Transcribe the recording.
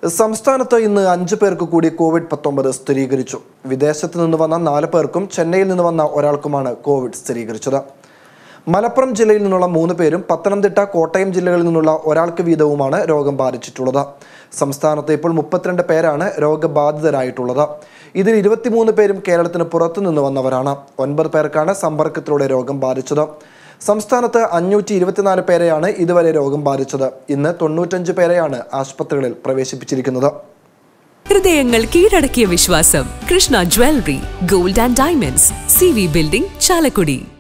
സംസ്ഥാനത്ത് ഇന്ന് അഞ്ച് പേർക്ക് കൂടി കോവിഡ് പത്തൊമ്പത് സ്ഥിരീകരിച്ചു വിദേശത്ത് നിന്ന് വന്ന നാല് പേർക്കും ചെന്നൈയിൽ നിന്ന് വന്ന ഒരാൾക്കുമാണ് കോവിഡ് സ്ഥിരീകരിച്ചത് മലപ്പുറം ജില്ലയിൽ നിന്നുള്ള മൂന്ന് പേരും പത്തനംതിട്ട കോട്ടയം ജില്ലകളിൽ നിന്നുള്ള ഒരാൾക്ക് വീതവുമാണ് രോഗം ബാധിച്ചിട്ടുള്ളത് സംസ്ഥാനത്ത് ഇപ്പോൾ മുപ്പത്തിരണ്ട് പേരാണ് രോഗബാധിതരായിട്ടുള്ളത് ഇതിൽ ഇരുപത്തിമൂന്ന് പേരും കേരളത്തിന് പുറത്തു നിന്ന് വന്നവരാണ് ഒൻപത് പേർക്കാണ് സമ്പർക്കത്തിലൂടെ രോഗം ബാധിച്ചത് സംസ്ഥാനത്ത് അഞ്ഞൂറ്റി ഇരുപത്തിനാല് പേരെയാണ് ഇതുവരെ രോഗം ബാധിച്ചത് ഇന്ന് തൊണ്ണൂറ്റഞ്ച് പേരെയാണ് ആശുപത്രികളിൽ പ്രവേശിപ്പിച്ചിരിക്കുന്നത് ഹൃദയങ്ങൾ കീഴടക്കിയ വിശ്വാസം Krishna jewellery gold and diamonds C V building Chalakudy